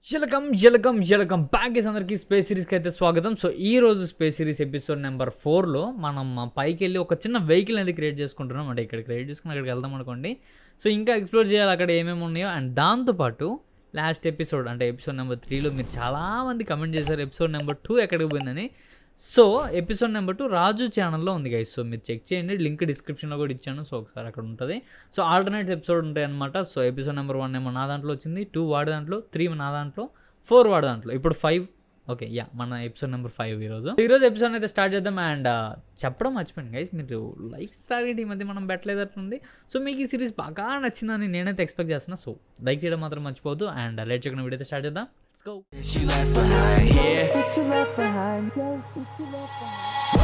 జలకం జలకం జలకం back అందరికి space సిరీస్కి అయితే స్వాగతం సో ఈ రోజు స్పేస్ సిరీస్ ఎపిసోడ్ నెంబర్ ఫోర్లో మనం ఆ పైకి వెళ్ళి ఒక చిన్న వెహికల్ అనేది క్రియేట్ చేసుకుంటున్నాం అంటే ఇక్కడ క్రియేట్ చేసుకుని అక్కడికి వెళ్దాం అనుకోండి సో ఇంకా ఎక్స్ప్లోర్ చేయాలి అక్కడ ఏమేమి ఉన్నాయో అండ్ దాంతోపాటు లాస్ట్ ఎపిసోడ్ అంటే ఎపిసోడ్ నెంబర్ త్రీలో మీరు చాలామంది కమెంట్ చేశారు ఎపిసోడ్ నెంబర్ టూ ఎక్కడికి పోయిందని so episode number two Raju ఛానల్లో ఉంది గైస్ సో మీరు చెక్ చేయండి లింక్ డిస్క్రిప్షన్లో కూడా ఇచ్చాను సో ఒకసారి అక్కడ ఉంటుంది సో ఆల్టర్నేట్ ఎపిసోడ్ ఉంటాయి అనమాట సో ఎపిసోడ్ నెంబర్ వన్ ఏమో నా దాంట్లో వచ్చింది టూ వాడి దాంట్లో త్రీ నా దాంట్లో ఫోర్ వాడి దాంట్లో ఇప్పుడు ఫైవ్ ఓకే యా మన ఎపిసోడ్ నెంబర్ ఫైవ్ ఈరోజు ఈరోజు ఎపిసోడ్ అయితే స్టార్ట్ చేద్దాం అండ్ చెప్పడం మర్చిపోయాను గైస్ మీరు లైక్స్ టార్గెట్ ఈ మధ్య మనం పెట్టలేదు అట్లుంది సో మీకు ఈ సిరీస్ బాగా నచ్చిందని నేనైతే ఎక్స్పెక్ట్ చేస్తున్నా సో లైక్ చేయడం మాత్రం మర్చిపోవద్దు అండ్ లేట్ చేయకుండా వీడియో అయితే స్టార్ట్ చేద్దాం let's go She left behind here. What you left behind, yes, what you left behind.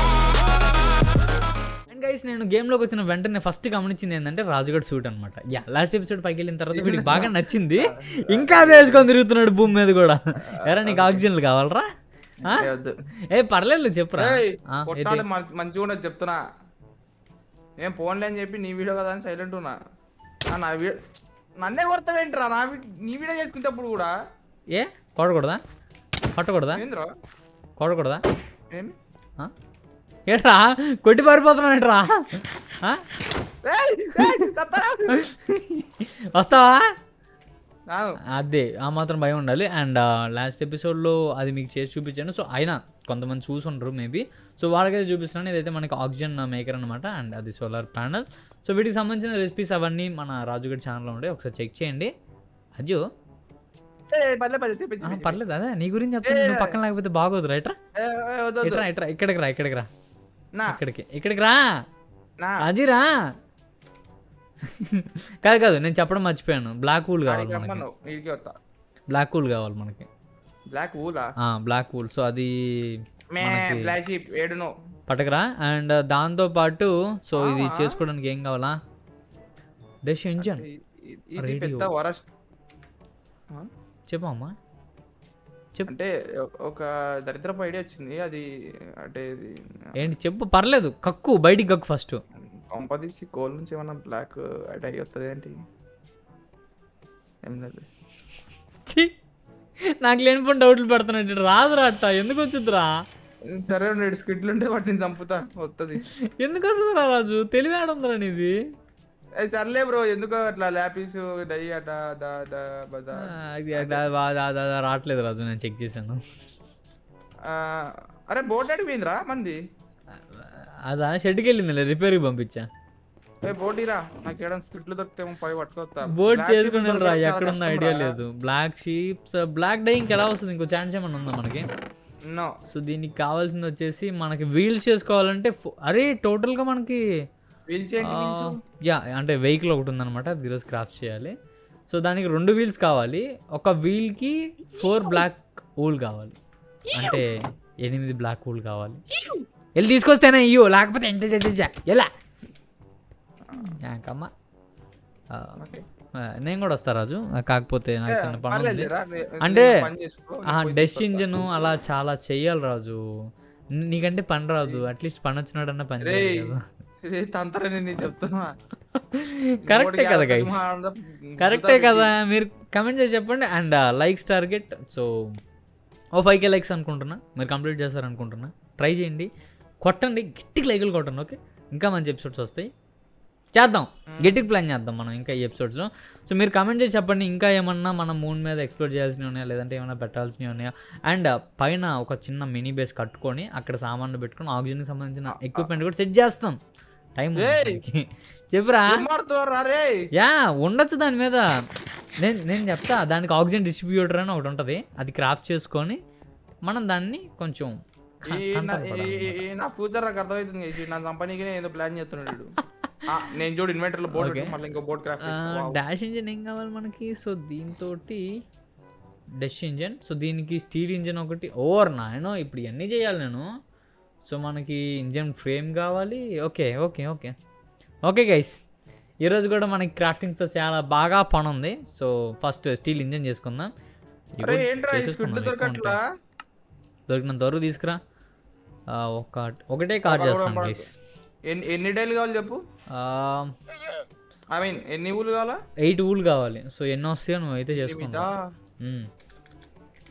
And guys నేను గేమ్లోకి వచ్చిన వెంటనే ఫస్ట్ గమనించింది ఏంటంటే రాజుగడ్ సూట్ అనమాట యా లాస్ట్ ఎపిసోడ్ పైకి వెళ్ళిన తర్వాత వీడికి బాగా నచ్చింది ఇంకా అదే వేసుకొని తిరుగుతున్నాడు భూమి మీద కూడా ఎరా నీకు ఆక్సిజన్లు కావాలరా ఆ? ఏ వద్దు. ఏ పర్లేదు చెప్పురా ఏయ్, ఆ, కొట్టాలి ఏంటి? మం- మంచిగా ఉండదు చెప్తున్నా ఏం ఫోన్లే అని చెప్పి నీ వీడియో కదా అని సైలెంట్ ఉన్నా ఆ, నా వీడియో నన్నే కొడతావేంట్రా నా వీ- నీ వీడియో చేసుకునేటప్పుడు కూడా ఏ కొడకూడదా కొట్టకూడదా ఏంద్రా కొడకూడదా ఏం ఆ? ఏట్రా కొట్టి పారిపోతున్నావు ఏంట్రా ఆ? ఏయ్, ఏయ్, తత్తరా. వస్తావా రాను. అదే ఆ మాత్రం భయం ఉండాలి అండ్ లాస్ట్ ఎపిసోడ్లో అది మీకు చేసి చూపించాను సో అయినా కొంతమంది చూసుంటారు మేబీ సో వాళ్ళకైతే చూపిస్తున్నాను ఇదైతే మనకి ఆక్సిజన్ మేకర్ అనమాట అండ్ అది సోలార్ ప్యానల్ సో వీటికి సంబంధించిన రెసిపీస్ అవన్నీ మన రాజుగడ్ ఛానల్లో ఉంటాయి ఒకసారి చెక్ చేయండి అజ్జు ఏయ్, పర్లే, పర్లే, చెప్పు, ఆ, చెప్పు, పర్లేదు అదే నీ గురించి చెప్తాను నువ్వు పక్కన లేకపోతే బాగోదు రైట్రా చెప్పు. ఏయ్, ఏయ్, వద్దు, వద్దు. ఇట్రా ఇట్రా ఇక్కడికి రా ఇక్కడికి రా నా ఇక్కడికి ఇక్కడికి రా నా అజిరా కాదు కాదు నేను చెప్పడం మర్చిపోయాను బ్లాక్ వూల్ కావాలి ఆడికి మనకి రమ్మన్నావు, ఈడికి వస్తా బ్లాక్ వూల్ కావాలి మనకి బ్లాక్ ఊలా బ్లాక్ వూల్ సో అది మే మనకి బ్లాక్ షీప్ ఏడును పట్టకరా అండ్ దాంతో పాటు సో ఇది ఆ. చేసుకోవడానికి ఏం కావాలా డెష్ ఇంజన్ ఇ- ఇ- ఇది Radio. పెద్ద వరస్ట్ చెప్పు అమ్మా అంటే ఒక- ఒక దరిద్రపు ఐడియా వచ్చింది అది అంటే ఇది ఏంటి చెప్పు పర్లేదు కక్కు బయటికి కక్కు ఫస్ట్ కొంపదీసి కోల్ నుంచి ఏమన్నా బ్లాక్ అటాక్ వస్తుంది ఏంటి ఏం లేదు నాకు లేనిపోయిన డౌట్లు పెడుతున్నట్టు రాదురా అట్ట ఎందుకు వచ్చిందిరా సరే రెండు స్కిట్లు ఉంటే వాటిని చంపుతా వస్తుంది ఎందుకు వస్తుందిరా రాజు తెలివి ఆడుందిరా నీది ఏ సర్లే బ్రో ఎందుకో అట్లా ల్యాపీస్ డై అట దా దా బద ఆ, అది- అది- అది- అది- అది- అది రావట్లేదు రాజు నేను చెక్ చేశాను ఆ, అరే బోట్ అడిపోయిందిరా మంది అదా షెడ్కి వెళ్ళింది రిపేర్కి పంపించా ఏ బోటీరా నాకు ఏడా స్కిట్లు దొరికితేమో పై పట్టుకొస్తా బోట్ Black sheep చేసుకుని రా దొరకడం చాలా ఎక్కడుందో కష్టం ఐడియా రా. లేదు బ్లాక్ షీప్స్ బ్లాక్ డైయింగ్ ఎలా వస్తుంది ఇంకో ఛాన్స్ ఏమన్నా ఉందా మనకి నో సో దీనికి కావాల్సింది వచ్చేసి మనకి వీల్స్ చేసుకోవాలంటే ఫో- అరే టోటల్గా మనకి వీల్ చేయండి వీల్స్ యా అంటే వెహికల్ ఒకటి ఉందన్నమాట అది ఈరోజు క్రాఫ్ట్ చేయాలి సో దానికి రెండు వీల్స్ కావాలి ఒక వీల్కి ఫోర్ బ్లాక్ ఊల్ కావాలి అంటే ఎనిమిది బ్లాక్ ఊల్ కావాలి వెళ్ళి తీసుకొస్తేనే ఇయ్యో లేకపోతే ఎంత చేసేసా ఎలా యాకమ్మా ఆ, ఓకే ఆ, నేను కూడా వస్తా రాజు ఆ, కాకపోతే నాకు చిన్న పని ఉంది పర్లేదురా, నే- అంటే నేను పని చేసుకో, నేను పోయి డెష్ తీసుకొస్తా. ఇంజన్ అలా చాలా చెయ్యాలి రాజు నీ- నీకంటే పని రాదు అట్లీస్ట్ పని వచ్చినాడన్నా పని రేయ్, చేయాలి కదా ఇది తంతరని నేను చెప్తున్నా కరెక్టే కదా గైస్ గైస్ కరెక్టే కదా మీరు కమెంట్ చేసి చెప్పండి అండ్ లైక్స్ టార్గెట్ సో ఓ ఫైవ్ కే లైక్స్ అనుకుంటున్నా మీరు కంప్లీట్ చేస్తారనుకుంటున్నా ట్రై చేయండి కొట్టండి గట్టికి లైకులు కొట్టండి ఓకే ఇంకా మంచి ఎపిసోడ్స్ వస్తాయి చేద్దాం గట్టికి ప్లాన్ చేద్దాం మనం ఇంకా ఈ ఎపిసోడ్స్ సో మీరు కమెంట్ చేసి చెప్పండి ఇంకా ఏమన్నా మనం మూన్ మీద ఎక్స్ప్లోర్ చేయాల్సినవి ఉన్నాయా లేదంటే ఏమైనా పెట్టాల్సినవి ఉన్నాయా అండ్ పైన ఒక చిన్న మినీ బేస్ కట్టుకొని అక్కడ సామాన్లు పెట్టుకొని ఆక్సిజన్కి సంబంధించిన ఎక్విప్మెంట్ కూడా సెట్ చేస్తాం టైం ఏయ్! చెప్పురా మాడుతున్నారు రే యా ఉండొచ్చు దాని మీద నేను నేను చెప్తా దానికి ఆక్సిజన్ డిస్ట్రిబ్యూటర్ అని ఒకటి ఉంటుంది అది క్రాఫ్ట్ చేసుకొని మనం దాన్ని కొంచెం క- ఈ నా- కంట్రోల్ ఈ- పడాలి. ఈ- ఈ నా ఫ్యూచర్ నాకు అర్థమవుతుంది guys. ఈ నా కంపెనీకి ఏదో ప్లాన్ చేస్తున్నాడు వీడు. ఆ, నేను చూడు ఇన్వెంటర్ లో బోట్ Okay. మళ్ళీ ఇంకో బోట్ క్రాఫ్ట్ ఆ, డాష్ ఇంజిన్ ఏం కావాలి మనకి సో దీంతో డష్ ఇంజిన్ సో దీనికి స్టీల్ ఇంజిన్ ఒకటి ఓవర్ నాయనో ఇప్పుడు ఇవన్నీ చేయాలి నేను సో మనకి ఇంజిన్ ఫ్రేమ్ కావాలి okay okay okay okay guys ఈరోజు కూడా మనకి క్రాఫ్టింగ్స్తో చాలా బాగా పని ఉంది సో ఫస్ట్ స్టీల్ ఇంజిన్ చేసుకుందాం ఇవి అరే కూడా ఏంట్రా ఈ చేసేసుకుందాం, స్కిట్ ఎక్కువ దొరకట్లా ఉంటాయి. దొరికినంత వరకు తీసుకురా ఆ, ఒక ఒకటే కార్ ఒక చేస్తాను కూడా గైస్ ఎన్ని ఎన్ని డైలు కావాలి చెప్పు ఐ మీన్ ఎన్ని ఊళ్ళు కావాలా ఎయిట్ ఊల్ కావాలి సో ఎన్ని వస్తాయో నువ్వు అయితే చేసుకుంటా ఇదా? మ్మ్.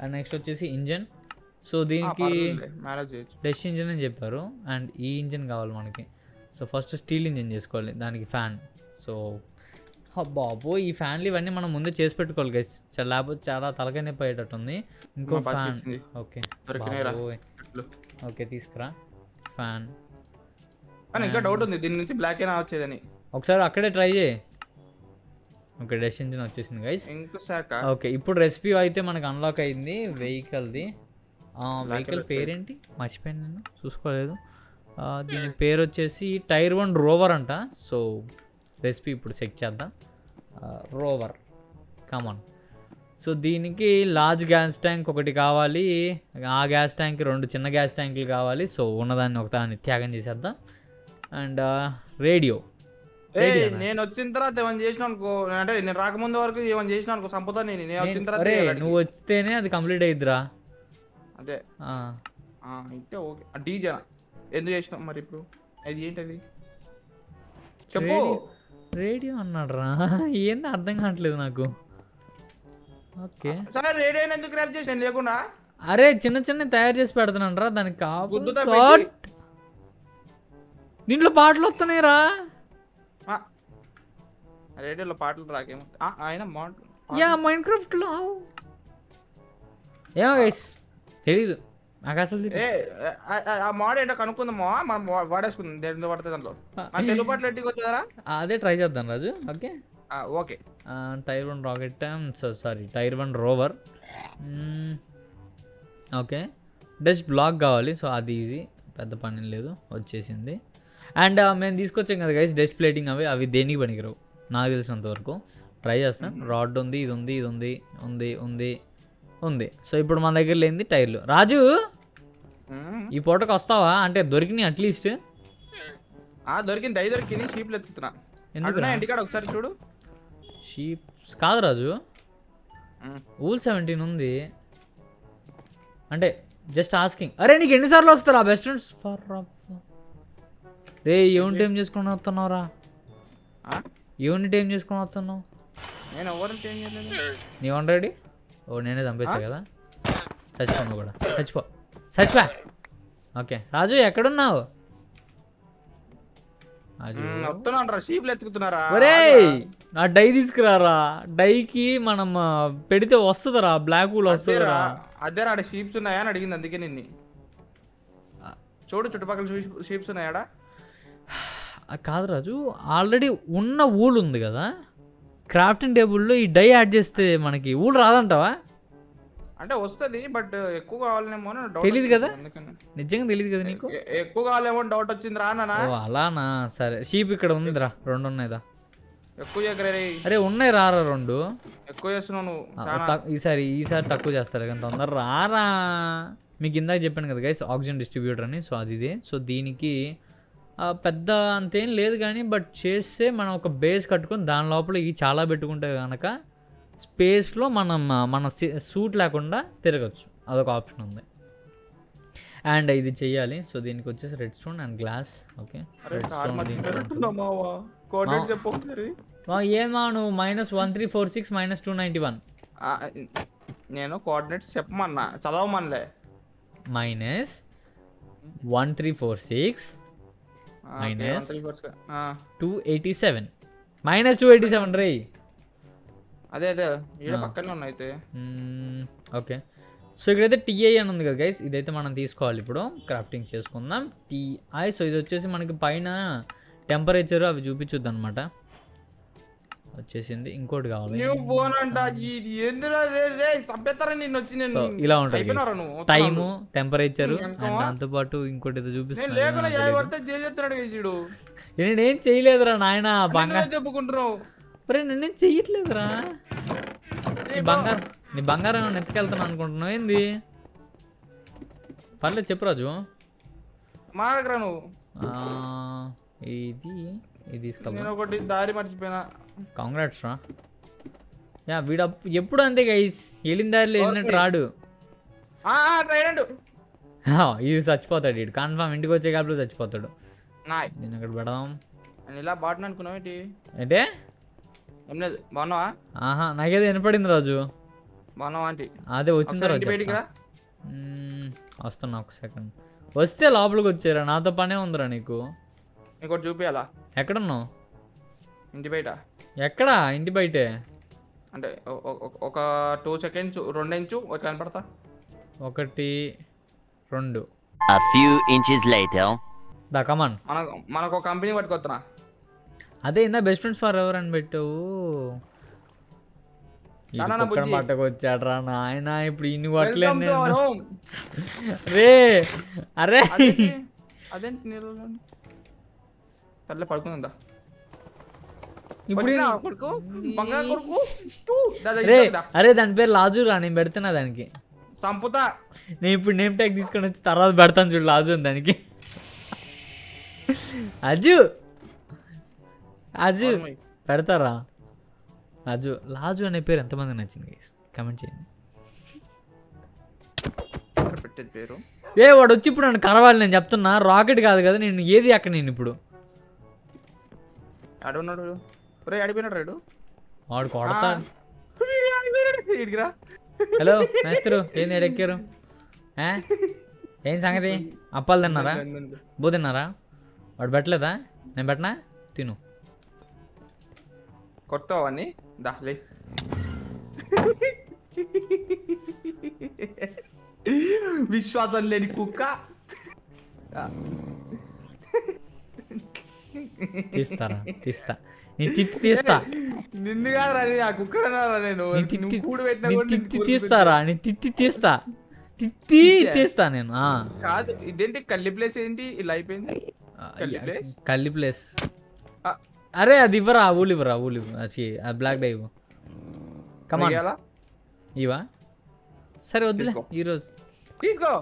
అండ్ నెక్స్ట్ వచ్చేసి ఇంజన్ సో దీనికి మేనేజ్ చేయొచ్చు డెష్ ఇంజిన్ అని చెప్పారు అండ్ ఈ ఇంజిన్ కావాలి మనకి సో ఫస్ట్ స్టీల్ ఇంజిన్ చేసుకోవాలి దానికి ఫ్యాన్ సో బాబో ఈ ఫ్యాన్లు ఇవన్నీ మనం ముందే చేసి పెట్టుకోవాలి గైస్ లేకపోతే చాలా తలకాయ నొప్పి అయ్యేటట్టుంది ఇంకో మా ఫ్యాన్ బతికించింది. ఓకే దొరికినాయిరా. బాబోయ్. ఇట్లు. ఓకే తీసుకురా ఫ్యాన్ కానీ ఇంకా డౌట్ ఉంది దీని నుంచి బ్లాక్ అయినా వచ్చేదని ఒకసారి అక్కడే ట్రై చేయి ఓకే డెష్ ఇంజిన్ వచ్చేసింది గైస్ ఇంకో శాఖ ఓకే ఇప్పుడు రెసిపీ అయితే మనకు అన్లాక్ అయింది వెహికల్ది వెహికల్ పేరేంటి మర్చిపోయాను నేను చూసుకోలేదు ఆ, దీని పేరు వచ్చేసి టైర్ వన్ రోవర్ అంట సో రెసిపీ ఇప్పుడు చెక్ చేద్దాం రోవర్ కమాన్ సో దీనికి లార్జ్ గ్యాస్ ట్యాంక్ ఒకటి కావాలి ఆ గ్యాస్ ట్యాంక్ రెండు చిన్న గ్యాస్ ట్యాంకులు కావాలి సో ఉన్నదాన్ని ఒకదాన్ని త్యాగం చేసేద్దాం అండ్ రేడియో ఏయ్, నేను వచ్చిన తర్వాత ఏమైనా చేసిన అనుకో అంటే నేను రాకముందు వరకు ఏమైనా చేసిన అనుకో సంపద నేను నేను వచ్చిన తర్వాత అరే చేయాలి నువ్వు వస్తేనే అది కంప్లీట్ అయిద్దిరా అదే ఆ. ఆ, అయితే ఓకే డీజే ఎందుకు చేసినావు మరి ఇప్పుడు అది ఏంటది చెప్పు రేడియో రేడియో అన్నాడు రా ఏంది అర్థం కావట్లేదు నాకు ఓకే సరే రేడియో అయినా ఎందుకు ర్యాప్ చేసాను లేకుండా అరే చిన్న చిన్న తయారు చేసి పెడతాను రా దానికి కాపు గుద్దుతా కాట్. దీంట్లో పాటలు వస్తున్నాయి రా ఆ, రేడియోలో పాటలు రాకేమో ఆ, ఆయన మోడ్ యా మైండ్ క్రాఫ్ట్ లో ఏమో గైస్ తెలీదు నాకు అసలు తెలీదు. ఏ ఆ- ఆ- ఆ మోడ్ ఏంటో కనుక్కుందామా మనం వా- వాడేసుకుందాం దేంట్లో పడుతుంది దాంట్లో మన తెలుగు పాటలు ఎట్టికి వస్తుందా అదే ట్రై చేద్దాం Raju okay okay tier one rocket so sorry tier one rover okay dust block కావాలి సో అది ఈజీ పెద్ద పని లేదు వచ్చేసింది అండ్ మేము తీసుకొచ్చాం కదా గైస్ డస్ట్ ప్లేటింగ్ అవి అవి దేనికి పనికిరావు నాకు తెలిసినంత వరకు ట్రై చేస్తాం రాడ్ ఉంది ఇది ఉంది ఇది ఉంది ఉంది ఉంది ఉంది సో ఇప్పుడు మన దగ్గర లేనిది టైర్లు రాజు మ్మ్. ఈ పూటకు వస్తావా అంటే దొరికినాయి అట్లీస్ట్ ఆ దొరికింది దయ దొరికింది షీప్లు ఎత్తుతున్నా ఎందుకురా? అడుగున్నా ఇంటికాడ ఒకసారి చూడు షీప్స్ కాదు రాజు మ్మ్. ఊల్ సెవెంటీన్ ఉంది అంటే జస్ట్ ఆస్కింగ్ అరే నీకు ఎన్నిసార్లు వస్తారా బెస్ట్ ఫ్రెండ్స్ ఫర్ రే యూనిట్ ఏం చేసుకొని వస్తున్నావురా ఆ? యూనిట్ ఏం చేసుకొని వస్తున్నావు నేను ఎవరిని చేంజ్ చేయలేదు నీ ఆల్రెడీ ఓ నేనే చంపేసా కదా చచ్చిపో నువ్వు కూడా చచ్చిపో చచ్చిపో ఓకే రాజు ఎక్కడున్నావు రాజు మ్మ్, వస్తున్నాను రా షీప్లు ఎత్తుకుతున్నారా ఒరేయ్ నా డై తీసుకురారా డైకి మనం ఆ, పెడితే వస్తుందిరా బ్లాక్ హోల్ వస్తుందిరా అదే ఆడ షీప్స్ ఉన్నాయా అని అడిగింది అందుకే నిన్ను చూడు చుట్టుపక్కల షీప్స్ ఉన్నాయాడా ఆ, కాదు రాజు ఆల్రెడీ ఉన్న ఊలు ఉంది కదా క్రాఫ్టింగ్ టేబుల్లో ఈ డై యాడ్ చేస్తే మనకి ఊలు రాదంటావా అంటే వస్తుంది బట్ ఎక్కువ కావాలనేమో అని డౌట్ తెలీదు వచ్చింది కదా? అందుకని. నిజంగా తెలియదు కదా నీకు ఎ- ఎక్కువ కావాలేమో అని డౌట్ వచ్చింది రా నాన్న ఓ అలానా సరే షీప్ ఇక్కడ ఉందిరా రెండు ఉన్నాయిదా ఎక్కువ ఎగరే అరే ఉన్నాయి రారా రెండు ఎక్కువ చేస్తున్నావు నువ్వు ఆ, చాలా. తక్- ఈసారి ఈసారి తక్కువ చేస్తారు కానీ తొందర రారా మీకు ఇందాక చెప్పాను కదా గైస్ ఆక్సిజన్ డిస్ట్రిబ్యూటర్ అని సో అది ఇదే సో దీనికి ఆ, పెద్ద అంతేం లేదు కానీ బట్ చేస్తే మనం ఒక బేస్ కట్టుకొని దాని లోపల ఈ చాలా పెట్టుకుంటే కనుక స్పేస్లో మనం ఆ, మన సూట్ లేకుండా తిరగచ్చు అదొక ఆప్షన్ ఉంది అండ్ ఇది చెయ్యాలి సో దీనికి వచ్చేసి red stone and glass okay అరే రెడ్ కారు స్టోన్ మర్చిపోయినట్టున్నావు మావా కోఆర్డినేట్ చెప్పు ఒకసారి ఏమా నువ్వు minus one three four six minus two ninety one ఆ, నేను కోఆర్డినేట్స్ చెప్పమన్నా చదవమనిలే minus one three four six ఆ, Minus? okay, one three four square. ఆ, two eighty seven minus two eighty seven రే అదే అదే ఈడ పక్కనే ఉన్నాయి అయితే ఓకే సో ఇక్కడైతే టీఐ అని ఉంది కదా గైస్ ఇదైతే మనం తీసుకోవాలి ఇప్పుడు క్రాఫ్టింగ్ చేసుకుందాం టీఐ సో ఇది వచ్చేసి మనకి పైన టెంపరేచర్ అవి చూపించుద్ది అనమాట వచ్చేసింది ఇంకోటి కావాలి నువ్వు ఫోన్ అంట ఈ ఎందులో రే రే చంపేస్తారా నిన్ను వచ్చి నేను సో ఇలా ఉంటుంది అయిపోయినారా నువ్వు టైము టెంపరేచరు ఇంకా అండ్ దాంతోపాటు ఇంకోటి ఏదో నేను చూపిస్తాను లేకుండా నాకు యాభై తెలీదు. పడితే చేసేస్తున్నాడు కేసీడు నేనేం చేయలేదురా నాయన బంగారు చెప్పుకుంటున్నావు ఒరే నేనేం చెయ్యట్లేదురా నీ బంగారం నీ బంగారం ఏమైనా ఎత్తుకెళ్తాను అనుకుంటున్నావు ఏంది పర్లేదు చెప్పు రాజు మా దగ్గర నువ్వు ఆ, ఇది ఇది తీసుకెళ్తాం నేను ఒకటి దారి మర్చిపోయినా కాంగ్రాట్స్ రా యా వీడు అప్- ఎప్పుడు అంతే గైస్ వెళ్ళిన దారిలో వెళ్ళినట్టు రాడు ఆ ట్రైడెంట్ హా, ఇది చచ్చిపోతాడు వీడు కన్ఫామ్ ఇంటికి వచ్చే కాపులో చచ్చిపోతాడు నాయ్ నేను అక్కడ పెడదాం నేను ఇలా బాటను అనుకున్నావు ఏంటి అంటే ఏం లేదు బాగున్నావా ఆహా నాకేదో వినపడింది రాజు బాగున్నావా ఆంటీ అదే వచ్చిన ఒకసారి తర్వాత ఇంటి బయటికి రా చెప్తా. మ్మ్, వస్తున్నా ఒక సెకండ్ వస్తే లోపలికి వచ్చారా నాతో పనే ఉందిరా నీకు ఇంకోటి చూపియాలా ఎక్కడున్నావు ఇంటి బయట ఎక్కడా ఇంటి బయటే అంటే ఒ- ఒ- ఒ- ఒక టూ సెకండ్స్ రెండు ఇంచు వచ్చి కనపడతా ఒకటి రెండు A few inches later. దా కమాన్ మనకు మనకు ఒక కంపెనీ పట్టుకొస్తున్నా అదే ఇందా బెస్ట్ ఫ్రెండ్స్ ఫర్ ఎవర్ అని పెట్టావు నా, నా, నా, బుజ్జి. పట్టకు వచ్చాడ్రా నాయన ఇప్పుడు ఇన్ని Welcome కొట్టలేను to our నేను home. రే అరే అదేంటి? అదేంటి నీళ్ళలో? సర్లే పడుకుందా ఇప్పుడు పడుకున్నా కొడుకు బంగారు కొడుకు టూ. దా, దా, రే ఇంట్లోకి దా. అరే దాని పేరు లాజు రా నేను పెడుతున్నా దానికి సంపుతా నేను ఇప్పుడు నేమ్ ట్యాగ్ తీసుకొని వచ్చి తర్వాత పెడతాను చూడు లాజు అని దానికి అజు అజు అవును. పెడతారా లాజు లాజు అనే పేరు ఎంతమంది నచ్చింది కమెంట్ చేయండి ఎవరు పెట్టేది పేరు ఏ వాడు వచ్చి ఇప్పుడు నన్ను కరవాలి నేను చెప్తున్నా రాకెట్ కాదు కదా నేను ఏది అక్కడ నేను ఇప్పుడు ఆడున్నాడు రే ఆడిపోయినాడు రాడు వాడు కొడతా ఇడిగిరా హలో మేస్తారు ఏంది ఎడెక్కారు ఏ? ఏం సంగతి అప్పాలు తిన్నారా బో తిన్నారా వాడు పెట్టలేదా నేను పెట్టనా తిను కొట్టవని దా లే విశ్వాసం లేని కుక్క తీస్తారా తీస్తా నేను తిత్తి తీస్తా నిన్ను కాదు రా ఆ కుక్క అన్నారా నేను నేను నువ్వు తిత్తి కూడు పెట్టినా నేను కూడా నిన్ను తిత్తి కూడు తీస్తారా నేను తిత్తి తీస్తా తిత్తి తీస్తా నేను ఆ. పెట్టినా. కాదు ఇదేంటి కల్లి ప్లేస్ ఏంటి ఇలా అయిపోయింది కల్లి ప్లేస్ కల్లి ప్లేస్ ఆ. అరే అది ఇవ్వరా ఆ ఊలు ఇవ్వరా ఆ ఊలు ఇవ్వు. అచ్చి ఆ బ్లాక్ డై ఇవ్వు కమాన్ మిగియాలా? ఇవా సరే వద్దులే తీసుకో. ఈరోజు తీసుకో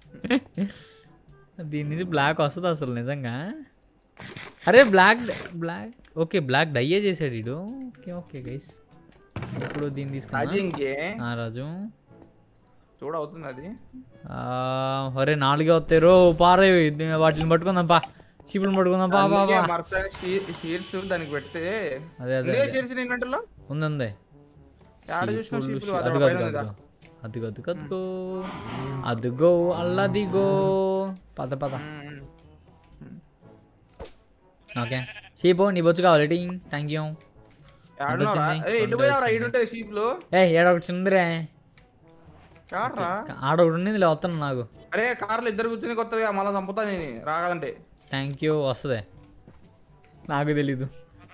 దీని నుంచి బ్లాక్ వస్తుంది అసలు నిజంగా అరే బ్లాక్ బ్లాక్ ఓకే బ్లాక్ డయ్యే చేసాడు వీడు ఓకే ఓకే గైస్ ఇప్పుడు దీన్ని అది తీసుకున్నా ఇంకే ఆ, రాజు చూడ అవుతుంది అది ఆ, ఒరే నాలుగే వస్తాయి రో పారే ఇది వాటిని పట్టుకుందాం పా చీపులు పట్టుకుందాం పా పా పా మరస షీర్స్ దానికి పెడితే అదే అదే ఉండే అదే. షీర్స్ నిన్నట్లో ఉంది ఉంది ఆడ చూసిన చీపులు, షీపులు చీ- అదొక అదిగో పైన అదిగో ఉందా? అదిగో అదిగో అదిగో అదిగో అల్లదిగో పద పద ఓకే షీపు నీ బొచ్చు కావాలి టీ థ్యాంక్ యూ ఆడున్నారా? వచ్చింది? అరే, ఎటు రెండు పోయావురా? వచ్చింది. ఈడు ఉంటుంది షీపులు ఏ ఏడొకటి చిందిరే కాడ్రా ఆడ ఒకటి ఉంది ఇలా వస్తాను నాకు అరే కార్లు ఇద్దరు కూర్చుని కొత్తగా మళ్ళీ చంపుతా నేను రాగాలంటే థ్యాంక్ యూ వస్తుంది నాకు తెలీదు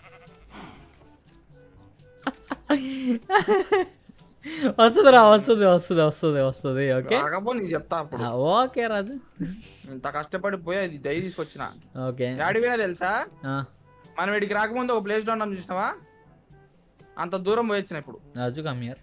వస్తుందిరా వస్తుంది వస్తుంది వస్తుంది వస్తుంది ఓకే రాకపో నీకు చెప్తా అప్పుడు ఓకే రాజు ఇంత కష్టపడి పోయి అది డై తీసుకొచ్చిన ఓకే డాడీ పోయినా తెలుసా ఆ, మనం వీడికి రాకముందు ఒక ప్లేస్ లో ఉన్నాం చూసినావా అంత దూరం పోయి వచ్చిన ఇప్పుడు రాజు కమ్యర్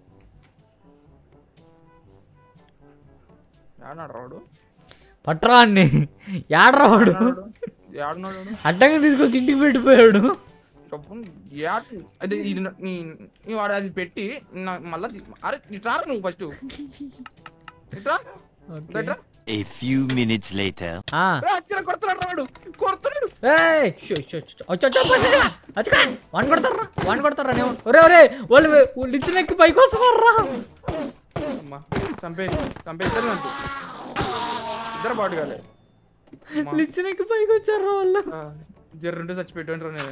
ఏడన్నాడు రాడు పట్రా అన్ని ఏడ్రావాడు ఏడున్నాడు అడ్డంగా తీసుకొచ్చి ఇంటికి పెట్టిపోయాడు చెప్పు ఏడు అది ఇది న- నీ నీ వాడు అది పెట్టి నా- మళ్ళా తీ- అరే ఇట్రా రా నువ్వు ఫస్ట్ ఇట్రా ఓకే ఇట్రా A few minutes later. ఆ, రే, అచ్చరా కొడుతున్నాడు రాడు కొడుతున్నాడు ఏయ్, షో, షో, షో, వచ్చి, వచ్చి, వచ్చి, వచ్చి, వచ్చి, వచ్చి, వాడిని కొడతారా వాడిని కొడతారా నేను ఒరే ఒరే వాళ్ళు వాళ్ళు ఇచ్చిన ఎక్కి పైకి వస్తున్నారా అమ్మా చంపే చంపే ఇద్దరు అంటూ ఇద్దరు పాటు కాలే ఇచ్చిన ఎక్కి పైకి వచ్చారా వాళ్ళు జర్రుంటే చచ్చిపెట్టు నేను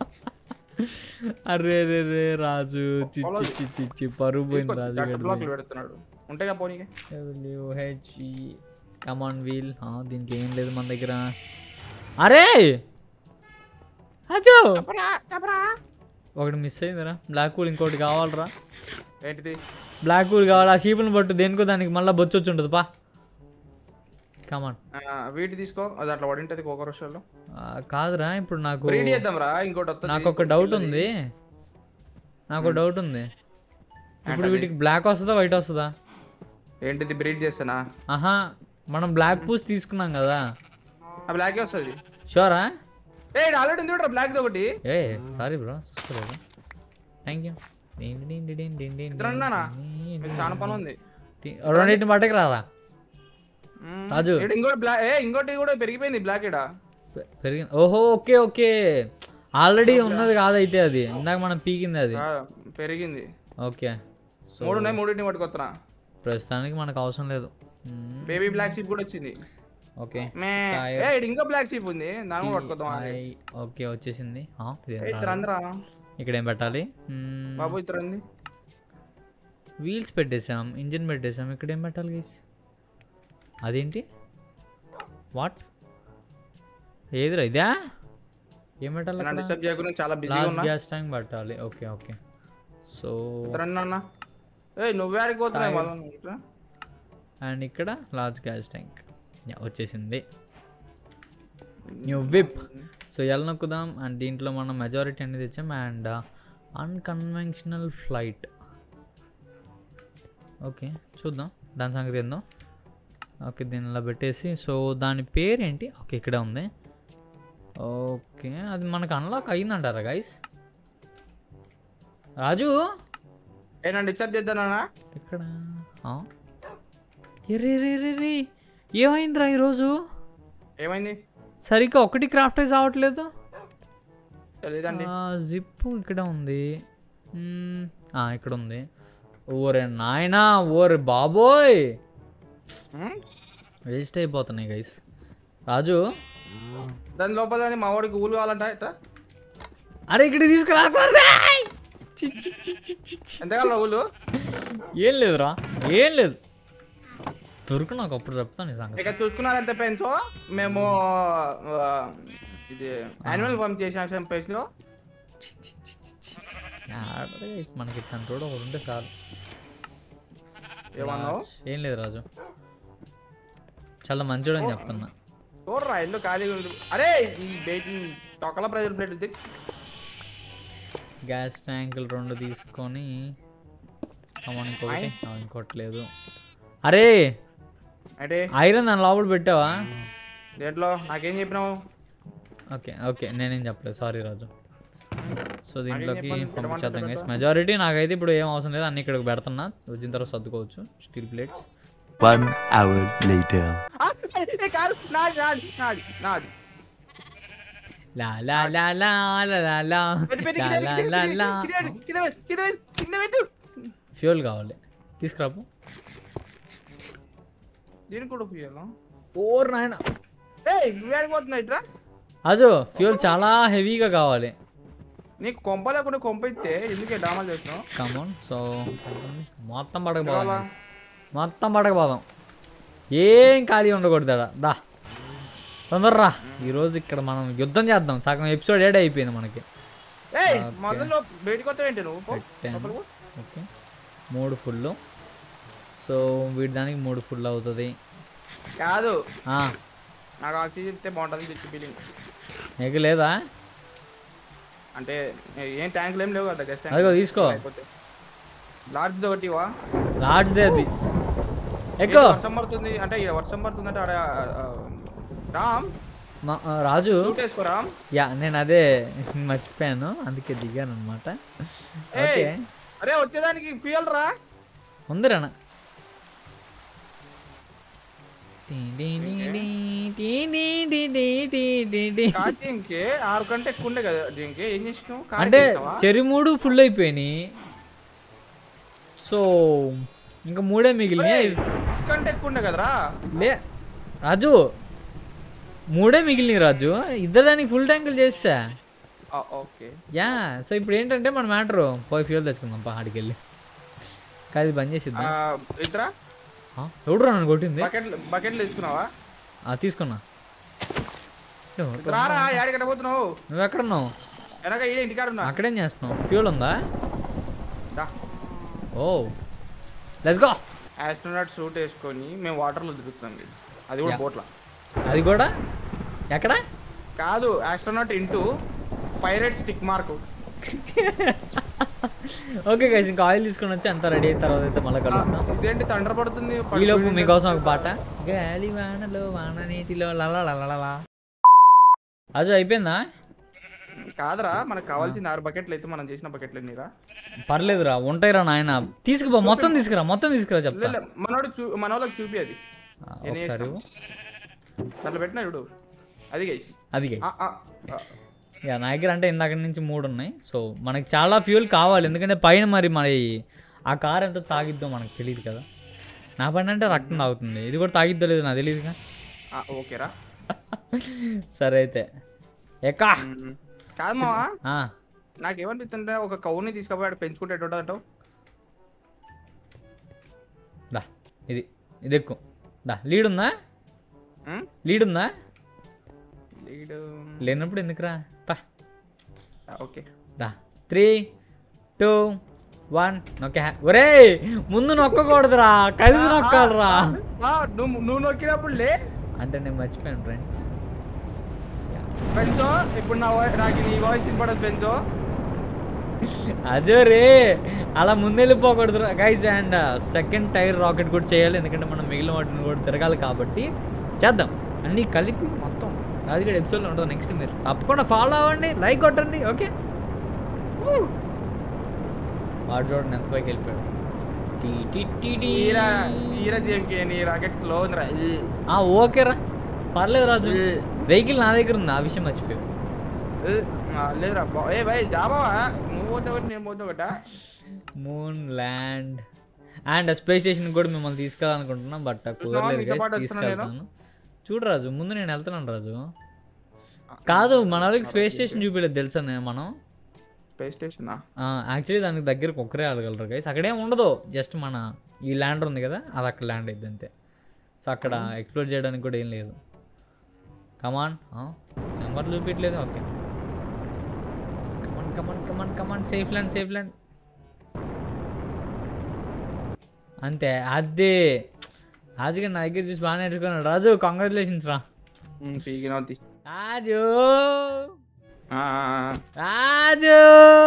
అరే రే రే రాజు చిచ్చి చిచ్చి చిచ్చి పరుగు పోయింది రాజు బ్లాక్లు పెడుతున్నాడు ఉంటాయిగా పోనీకి హెచ్ కమాన్ వీల్ దీనికి ఏం లేదు మన దగ్గర అరే అజో ఒకటి మిస్ అయిందిరా బ్లాక్ కూల్ ఇంకోటి కావాలరా ఏంటిది బ్లాక్ కూల్ కావాలి ఆ షీపుని పట్టు దేనికో దానికి మళ్ళీ బొచ్చు వచ్చి ఉంటుంది పా కమాన్ ఆ, వీటి తీసుకో అది అట్లా పడి ఉంటుంది కోకరోషాల్లో కాదురా ఇప్పుడు నాకు బ్రీడ్ చేద్దాం రా ఇంకోటి వస్తుంది నాకు ఒక డౌట్ ఉంది నాకు డౌట్ ఉంది ఇప్పుడు వీటికి బ్లాక్ వస్తుందా వైట్ వస్తుందా ఏంటిది బ్రీడ్ చేస్తానా ఆహా మనం బ్లాక్ పూస్ తీసుకున్నాం కదా ఆ బ్లాక్ వస్తుంది షూరా ఏ ఆల్రెడీ ఉంది చూడరా బ్లాక్ ఒకటి ఏ సారీ బ్రో చూసుకోలేదు థ్యాంక్ యూ ఇద్దరన్నానా మీకు చాలా పని ఉంది రెండింటిని పట్టకి రారా మ్మ్. రాజు. ఈడ ఇంకోటి బ్లాక్ ఏ ఇంకోటి కూడా పెరిగిపోయింది బ్లాక్ ఇడ పె- పెరిగింది ఓహో ఓకే ఓకే ఆల్రెడీ ఉన్నది కాదైతే అది ఇందాక మనం పీకింది అది ఆ, పెరిగింది ఓకే సో మూడు ఉన్నాయి మూడింటిని పట్టుకొస్తున్నా ప్రస్తుతానికి మనకు అవసరం లేదు బేబీ బ్లాక్ షీప్ కూడా వచ్చింది ఓకే మే Tire. ఏ ఈడ ఇంకా బ్లాక్ షీప్ ఉంది దాన్ని కూడా పట్టుకొద్దాం ఆగు. ఓకే వచ్చేసింది ఆ, ఇదేం ఏ, ఇద్దరు రాలేదు. అందరా ఇక్కడ ఏం పెట్టాలి బాబు ఇద్దరు అంది వీల్స్ పెట్టేసాం ఇంజిన్ పెట్టేసాం ఇక్కడ ఏం పెట్టాలి గైస్ అదేంటి వాట్ ఏదిరా ఇదా ఏం పెట్టాలి నన్ను డిస్టర్బ్ చేయకుండా చాలా బిజీగా లాస్ట్ ఉన్నా గ్యాస్ ట్యాంక్ పెట్టాలి ఓకే ఓకే సో ఇద్దరు అన్న ఏ నువ్వే ఆడికి పోతున్నావు Tire. మళ్ళీ నువ్వు ఇట్లా? అండ్ ఇక్కడ లార్జ్ గ్యాస్ ట్యాంక్ వచ్చేసింది న్యూ విప్ సో ఎలా నొక్కుదాం అండ్ దీంట్లో మనం మెజారిటీ అనేది తెచ్చాం అండ్ అన్కన్వెన్షనల్ ఫ్లైట్ ఓకే చూద్దాం దాని సంగతి ఏందో ఓకే దీన్ని ఇలా పెట్టేసి సో దాని పేరేంటి ఓకే ఇక్కడే ఉంది ఓకే అది మనకు అన్లాక్ అయిందంటారా గైస్ రాజు ఏ నన్ను డిస్టర్బ్ చేద్దానా ఇక్కడ ఆ? ఎరే రే రే రే ఏమైందిరా ఈరోజు ఏమైంది సరిగ్గా ఒకటి క్రాఫ్టైజ్ అవ్వట్లేదు తెలీదండి జిప్ ఇక్కడ ఉంది మ్మ్, ఆ, ఇక్కడ ఉంది ఓరే నాయనా ఓరే బాబోయ్ హ్మ్? వేస్ట్ అయిపోతున్నాయి గైస్ రాజు దాని లోపల దాన్ని మా వాడికి ఊలు కావాలంట ఇట్లా అరే ఇక్కడ తీసుకురా రేయ్! చి, చి, చి, చి, చి, చి. ఎంత కావాలి ఊలు ఏం లేదురా ఏం లేదు దొరుకు నాకు అప్పుడు చెప్తాను ఈ సంగతి ఇక చూసుకున్నారు ఎంత పెన్సో మేము ఆ, ఇది యాన్యువల్ పంప్ చేసాం పెన్స్ లో ఆడదే guys, మనకి ఇట్లాంటి రోడ్ ఒకటి ఉంటే చాలు ఏమన్నావు ఏం లేదు రాజు చాలా మంచోడు అని చెప్తున్నా చూడరా ఇల్లు ఖాళీగా ఉంది అరే ఈ బయట తొక్కల ప్రెజర్ ప్లేట్ ఉంది గ్యాస్ ట్యాంకులు రెండు తీసుకొని అమ్మ ఇంకొకటి ఆయ్. ఆ, ఇంకోటి లేదు అరే అంటే ఐరన్ దాని లోపల పెట్టావా దేంట్లో నాకేం చెప్పినావు ఓకే ఓకే నేనేం చెప్పలేదు సారీ రాజు సో దీంట్లోకి చెప్పాలి, పంపించేద్దాం గైస్ పెట్టమంటే మెజారిటీ నాకైతే ఇప్పుడు ఏం అవసరం లేదు అన్ని ఇక్కడికి పెడుతున్నా వచ్చిన తర్వాత సర్దుకోవచ్చు steel plates One hour later. ఆ, ఏ కాదు నాది నాది నాది నాది లా లా లా లా లా లా లా పెట్టు, పెట్టు, లా కింద లా పెట్టు, లా కింద లా పెట్టు, కింద పెట్టు, కింద పెట్టు, కింద పెట్టు ఫ్యూల్ కావాలి తీసుకురాపు దీనికి కూడా పోయాలా ఓర్ నాయన ఏయ్ నువ్వు ఆడిపోతున్నావు ఇట్రా అజో ఫ్యూల్ చాలా హెవీగా కావాలి నీకు కొంప లేకుండా కొంప ఇస్తే ఎందుకే డామాలు చేసినావు కమోన్ సో మొత్తం పడకపోదాం కావాలా? guys. మొత్తం పడకపోదాం ఏం ఖాళీ ఉండకూడదు ఆడ. దా తొందరరా ఈరోజు ఇక్కడ మనం యుద్ధం చేద్దాం సగం ఎపిసోడ్ ఏడ్ అయిపోయింది మనకి ఏయ్ ఓకే. మొదలు బయటకు వస్తావేంటి నువ్వు పో, పెట్టాను. లోపలికి పో. ఓకే మూడు ఫుల్ సో వీటి దానికి మూడు ఫుల్ అవుతుంది కాదు ఆ, నాకు ఆక్సిజన్ ఇస్తే బాగుంటుంది పిచ్చి ఫీలింగ్ నీకు లేదా అంటే ఏం ట్యాంకులు ఏం లేవు కదా గెస్ట్ అదిగో తీసుకో లార్జ్ ఒకటి వా లాడ్జ్దే అది ఎక్కువ వర్షం పడుతుంది అంటే ఈడ వర్షం పడుతుంది అంటే ఆడ ఆ, రామ్ మా- ఆ, రాజు సూట్ వేసుకో రామ్ యా నేను అదే మర్చిపోయాను అందుకే దిగాను అనమాట ఓకే ఏయ్ అరే వచ్చేదానికి ఫ్యూయల్ రా ఉందిరానా కాచింగ్కి ఆరు కంటే ఎక్కువ ఉండే కదా దీనికి ఏం చేసినావు కారు అంటే ఎక్కిస్తావా? చెరి మూడు ఫుల్ అయిపోయినాయి సో ఇంకా మూడే మిగిలినాయి ఏయ్, సిక్స్ కంటే ఎక్కువ ఉండే కదరా లే రాజు మూడే మిగిలినాయి రాజు ఇద్దరు దానికి ఫుల్ ట్యాంకులు చేసా ఆ, ఓకే యా సో ఇప్పుడు ఏంటంటే మన మ్యాటరు పోయి ఫ్యూల్ తెచ్చుకుందాం పా ఆడికి వెళ్ళి కాదు ఇది బంద్ చేసిద్దాం ఇద్దరా ఆ, ఎవడురా నన్ను కొట్టింది బకెట్లు బకెట్లు తీసుకున్నావా ఆ, తీసుకున్నా ఎవరు? రారా యాడికట్ట పోతున్నావు నువ్వు ఎక్కడున్నావు వెనక ఈడే ఇంటికాడ ఉన్నా అక్కడేం చేస్తున్నావు ఫ్యూల్ ఉందా దా. ఓ లెట్స్ గో ఆస్ట్రోనాట్ సూట్ వేసుకొని మేము వాటర్లో తిరుగుతాం guys. అది కూడా Yeah. బోట్ల అది కూడా ఎక్కడ కాదు astronaut into pirate stick mark okay guys ఇంకా ఆయిల్ తీసుకొని వచ్చి అంతా రెడీ అయిన తర్వాత అయితే మళ్ళీ కలుస్తాం ఇదేంటి తండ్ర పడుతుంది ఈలోపు మీకోసం ఒక పాట గాలి వానలో వాన నీటిలో లలా లలా అజు అయిపోయిందా కాదురా మనకు కావాల్సింది ఆరు బకెట్లు అయితే మనం చేసిన బకెట్లు ఎన్నిరా పర్లేదురా ఉంటాయిరా నాయన తీసుకుపో మొత్తం తీసుకురా మొత్తం తీసుకురా చెప్తా లే, మనోడు చూ మనోళ్ళకి చూపి అది ఆ, ఎన్ని ఒకసారి చేసినావు? దాంట్లో పెట్టినా చూడు అది గైస్ అది గైస్ యా నా దగ్గర అంటే ఇందాక నుంచి మూడు ఉన్నాయి సో మనకి చాలా ఫ్యూల్ కావాలి ఎందుకంటే పైన మరి మరి ఆ కార్ ఎంత తాగిద్దో మనకు తెలియదు కదా నా బండి అంటే రక్తం తాగుతుంది ఇది కూడా తాగిద్దో లేదు నాకు తెలియదుగా ఆ, ఓకేరా సరే అయితే ఎక్కా మ్మ్. కాదు మావా ఆ, నాకేమనిపిస్తుంటే ఒక కౌని తీసుకుపోయాడు పెంచుకుంటే ఎటు అంటావు దా ఇది ఇది ఎక్కువ దా లీడ్ ఉందా మ్మ్? లీడ్ ఉందా లీడు లేనప్పుడు ఎందుకురా పా ఆ, ఓకే దా త్రీ టూ వన్ నొక్కే ఒరే ముందు నొక్కకూడదురా కలిసి నొక్కాలరా ఆ, నువ్వు నువ్వు నొక్కినప్పుడు లే అంటే నేను మర్చిపోయాను ఫ్రెండ్స్ పెంచో ఇప్పుడు నా వాయి- నాకు నీ వాయిస్ వినపడదు పెంచో అదే రే అలా ముందెళ్ళిపోకూడదు guys and second tier rocket కూడా చేయాలి ఎందుకంటే మనం మిగిలిన వాటిని కూడా తిరగాలి కాబట్టి చేద్దాం అన్నీ కలిపి మొత్తం అది కూడా ఎపిసోడ్లో ఉంటుంది నెక్స్ట్ మీరు తప్పకుండా ఫాలో అవ్వండి లైక్ కొట్టండి ఓకే వాడు చూడండి ఎంత పైకి వెళ్ళిపోయాడు టీ టీ టీ టీ. చీర చీర జేమ్కి నీ రాకెట్ స్లో ఉందిరా ఈ. ఆ, ఓకేరా పర్లేదు రాజు ఈ. వెహికల్ నా దగ్గర ఉంది ఆ విషయం మర్చిపోయావు ఏ, ఆ, లేదురా బా- ఏ భయ్ జాబావా నువ్వు పోతే ఒకటి నేను పోతే ఒకటా moon land and space station కూడా మిమ్మల్ని తీసుకెళ్ళాలనుకుంటున్నాం బట్ కుదరలేదు మీతో guys, పాటు వస్తున్నా నేను? తీసుకెళ్తాను చూడు రాజు ముందు నేను వెళ్తున్నాను రాజు కాదు మన వాళ్ళకి స్పేస్ స్టేషన్ చూపించలేదు తెలుసా నేను మనం స్పేస్ స్టేషన్ యాక్చువల్లీ దానికి దగ్గరకు ఒక్కరే ఆడగలరు గైస్ అక్కడేం ఉండదు జస్ట్ మన ఈ ల్యాండర్ ఉంది కదా అది అక్కడ ల్యాండ్ అయింది అంతే సో అక్కడ ఎక్స్ప్లోర్ చేయడానికి కూడా ఏం లేదు కమాన్ నెంబర్ చూపించలేదు okay come on come on come on come on safe land safe land అంతే అదే రాజుగా నా దగ్గర చూసి బాగా నేర్చుకున్నాడు రాజు కంగ్రాచులేషన్స్ రా పీకినవుతి రాజు రాజు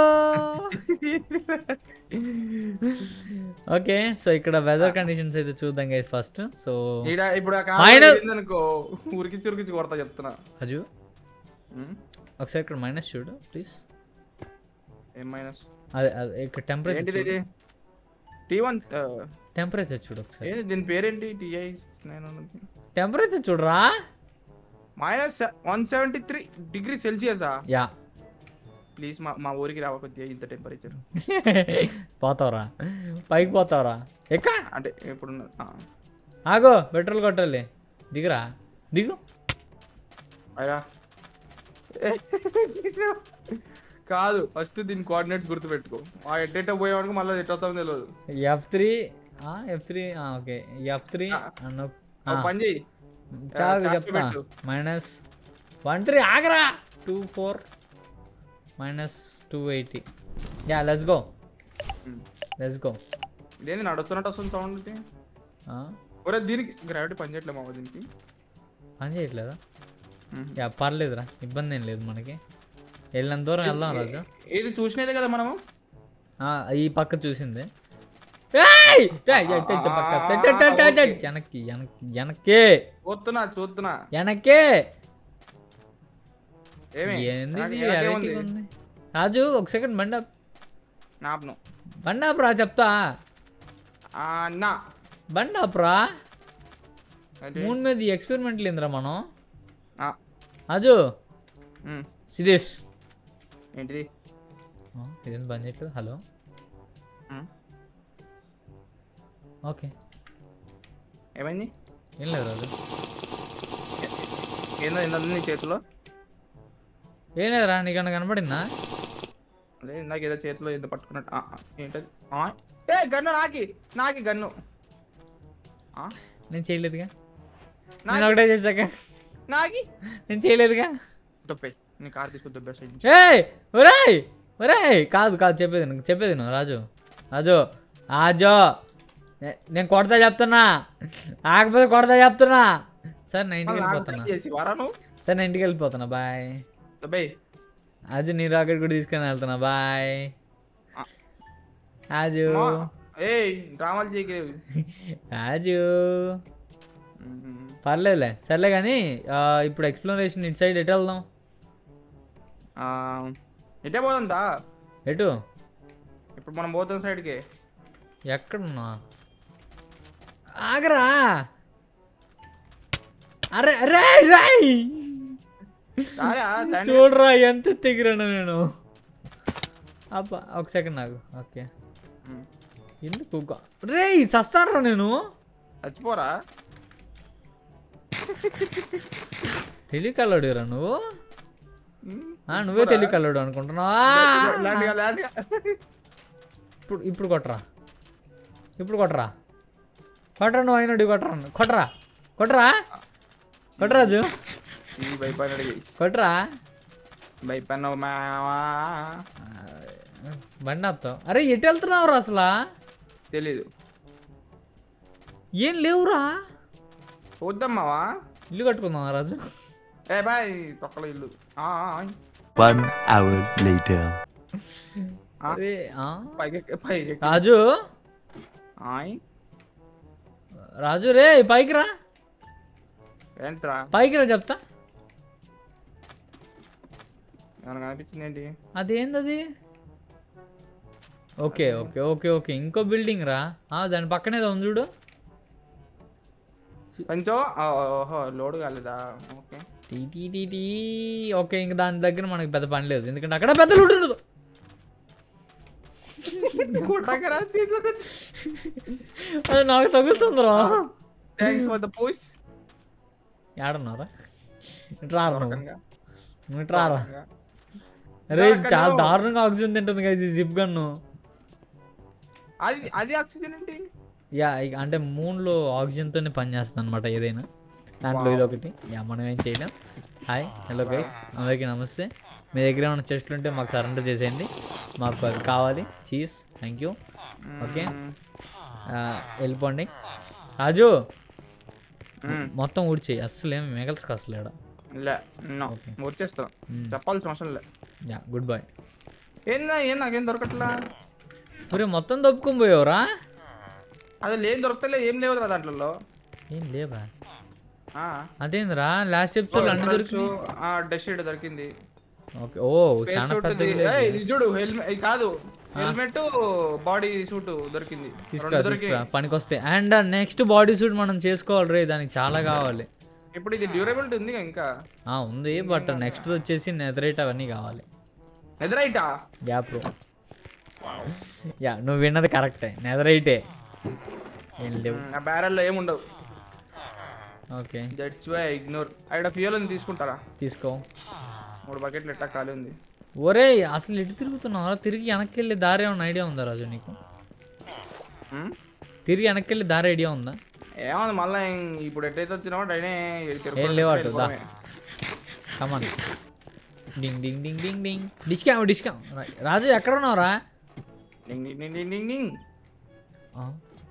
ఓకే సో ఇక్కడ వెదర్ కండిషన్స్ అయితే చూద్దాం గైస్ ఫస్ట్ సో ఈడ ఇప్పుడు ఆ Minus- కారు అనుకో ఉరికి చురికి కొడతా చెప్తున్నా రాజు ఉమ్, ఒకసారి ఇక్కడ మైనస్ చూడు ప్లీజ్ ఏం మైనస్ అదే అదే ఇక్కడ ఏంటిది టెంపరేచర్ ఇది టీ వన్ టెంపరేచర్ చూడు ఒకసారి ఏంది దీని పేరేంటి టీఐ నేను టెంపరేచర్ చూడరా minus one seventy three degree సెల్సియసా యా ప్లీజ్ మా మా ఊరికి రావ కొద్దిగా ఇంత టెంపరేచర్ పోతావరా పైకి పోతావరా ఎక్క అంటే ఇప్పుడు ఆగో పెట్రోల్ కొట్టాలి దిగురా దిగు అయిరా కాదు ఫస్ట్ దీని కోఆర్డినేట్స్ గుర్తుపెట్టుకో ఆ ఎట్టేట పోయేవాడికి మళ్ళీ ఎట్ అవుతామో తెలియదు F three F three okay F three అన్న ఒక పని చెయ్యి చాలు చార్ట్ చెప్తా పెట్టు. మైనస్ వన్ త్రీ ఆగరా two four minus two eighty yeah let's go ఉమ్. లెస్ గో ఇదేంది నడుస్తున్నట్టు వస్తుంది సౌండ్ ఒరే దీనికి గ్రావిటీ పని చేయట్లే మామ దీనికి పని చేయట్లేదా ఉమ్. యా పర్లేదురా ఇబ్బంది ఏం లేదు మనకి వెళ్ళినంత దూరం వెళ్దాం రాజు ఇది చూసినదే కదా మనము ఆ, ఈ పక్క చూసింది ఏయ్! ఏయ్, ఏయ్, తె- తె- పక్క. తె- తె- తె- తె- తె- వెనక్కి వెనక్కి వెనక్కి చూస్తున్నా చూస్తున్నా వెనక్కి ఏమి ఏంది నాకు ఇది వెనకే వెరైటీగా ఉంది. ఉంది రాజు ఒక సెకండ్ బండి ఆపు. నాపను బండి ఆపురా చెప్తా ఆ, అన్నా బండి ఆపురా ఏంటి? మూన్ మీద ఎక్స్పెరిమెంట్ లేదురా మనం ఆ, రాజు ఉమ్. సిదేష్ ఏంటిది ఇదేం బంద్ చేయట్లేదు హలో ఉమ్. ఓకే ఏమైంది ఏం లేదు రాజు ఏందో ఏందో నీ చేతిలో ఏం లేదురా నీకన్నా కనపడిందా అదే ఇందాక ఏదో చేతిలో ఏదో పట్టుకున్నట్టు ఆ, ఆ, ఏంటది ఆ, ఏ గన్ను నాకి నాకి గన్ను ఆ, నేను చేయలేదుగా నేను నాకి ఒకటే చేశాక నాకి నేను చేయలేదుగా దొబ్బే నీ కార్ తీసుకుని దొబ్బేసా ఏయ్ ఒరేయ్ ఒరేయ్ కాదు కాదు చెప్పేది నువ్వు చెప్పేది నువ్వు రాజు రాజు రాజు నే- నేను కొడతా చెప్తున్నా ఆకపోతే కొడతా చెప్తున్నా సరే నా ఇంటికి వెళ్ళిపోతున్నా చేసి వారా నువ్వు సరే నా ఇంటికి వెళ్ళిపోతున్నా బాయ్ దొబ్బే రాజు నీ రాకెట్ కూడా తీసుకొని వెళ్తున్నా బాయ్ ఆ. రాజు ఏ డ్రామాలు చేయకే రాజు పర్లేదులే సర్లే కానీ ఆ, ఇప్పుడు ఎక్స్ప్లోరేషన్ ఇటు సైడ్ ఎటు వెళ్దాం ఎటే పోతుందా ఎటు ఇప్పుడు మనం పోతాం సైడ్కి ఎక్కడున్నా ఆగరా అరే అరే రాయ్ రారా తండ్రి. చూడరా ఎంత తెగిరాను నేను అబ్బా ఒక సెకండ్ నాకు ఓకే ఉమ్. ఎందుకు గా- రే చస్తారా నేను చచ్చిపోరా తెలియకల్లాడురా నువ్వు ఉమ్, ఆ, నువ్వే తెలియకల్లాడు అనుకుంటున్నావా లాంటిగా లాంటిగా ఇప్పుడు ఇప్పుడు కొట్టరా ఇప్పుడు కొట్టరా కొట్టరా నువ్వు అయినడు కొట్టరా కొట్టరా కొట్టరా కొట్టరాజు ఈ భయపడినాడు guys. కొట్టరా భయపడినావు మావా బండి ఆపుతావు అరే ఎటు వెళ్తున్నావురా అసలు తెలీదు ఏం లేవురా చూద్దాం మావా ఇల్లు కట్టుకుందామా రాజు ఏ బాయ్ తొక్కల ఇల్లు ఆ, ఆ, ఆ. One hour later. ఆ? అరే ఆ? పైకి పైకి రాజు ఆయ్ రాజు రే పైకి రా ఏంట్రా పైకి రా చెప్తా ఏమైనా కనిపించింది ఏంటి అదేంది అది ఓకే ఓకే ఓకే ఓకే ఇంకో బిల్డింగ్ రా ఆ, దాని పక్కనే ఉంది చూడు కొంచెం ఆ, ఓహో లోడ్ కాలేదా ఓకే టీ టీ టీ టీ ఓకే ఇంక దాని దగ్గర మనకి పెద్ద పని లేదు ఎందుకంటే అక్కడ పెద్ద లూట్ ఉండదు కొట్టకరా అది నాకు తగులుతుందిరా థ్యాంక్స్ ఫర్ ద పుష్ ఏడన్నారా ఇటు రారా నువ్వు నువ్వు ఇటు రారా అరే ఇది చాలా దారుణంగా ఆక్సిజన్ తింటుంది కదా ఇది జిప్ గన్ను అది అది ఆక్సిజన్ ఏంటి యా ఇక అంటే మూన్లో ఆక్సిజన్తోనే పనిచేస్తుంది అనమాట ఏదైనా దాంట్లో ఇది ఒకటి యా మనం ఏం చేయలేం హాయ్ హలో గైస్ అందరికీ నమస్తే మీ దగ్గర ఏమైనా చెస్ట్లు ఉంటే మాకు సరెండర్ చేసేయండి మాకు అది కావాలి చీజ్ థ్యాంక్ యూ ఓకే మ్మ్. వెళ్ళిపోండి రాజు మ్మ్. మొత్తం ఊడ్చేయి అస్సలు ఏమి మిగల్చుకో అసలు ఈడ లే నో ఓకే. వచ్చేస్తాం మ్మ్. చెప్పాల్సిన అవసరం లే యా గుడ్ బాయ్ ఏందా ఏం నాకేం దొరకట్లా ఒరే మొత్తం దప్పుకొని పోయావురా అది లేని దొరకతలే ఏం లేవురా దాంట్లో ఏం లేవా ఆ. అదేందిరా లాస్ట్ ఎపిసోడ్ అన్ని దొరికి ఆ డస్ట్ షీట్ దొరికింది ఓకే ఓ ఫేస్ చాలా సూట్ పెద్ద ఏయ్, ఇది చూడు హెల్మెట్ ఇది కాదు హెల్మెట్ బాడీ సూట్ దొరికింది తీసుకురా రెండు దొరికి తీసుకురా పనికి వస్తాయి అండ్ నెక్స్ట్ బాడీ సూట్ మనం చేసుకోవాలి రే దానికి చాలా కావాలి ఇప్పుడు ఇది డ్యూరబిలిటీ ఉంది ఇంకా ఆ ఉంది బట్ నెక్స్ట్ వచ్చేసి నెదరైట్ అవన్నీ కావాలి ఎదురైటా యా ప్రో యా నువ్వు విన్నది కరెక్టే నెదరైటే ఏం లేవు ఆ బ్యారెల్లో ఏముండవు ఓకే దట్స్ వై ఇగ్నోర్ అక్కడ ఫ్యూయల్ ఉంది తీసుకుంటారా తీసుకో మూడు బకెట్లు ఎట్టా ఖాళీ ఉంది ఒరే అసలు ఎటు తిరుగుతున్నావు తిరిగి వెనక్కి వెళ్ళి దారి ఏమైనా ఐడియా ఉందా రాజు నీకు మ్మ్? తిరిగి వెనక్కి వెళ్ళి దారి ఐడియా ఉందా ఏముంది మళ్ళీ ఇప్పుడు ఎట్టయితే వచ్చినామో డైనే ఏం లేవు అటు, దా. కమాన్ డింగ్ డింగ్ డింగ్ డింగ్ డింగ్ డిస్కా డిస్కా రాజు ఎక్కడ ఉన్నావురా డింగ్ డింగ్ డింగ్ డింగ్ డింగ్ డింగ్ ఆ,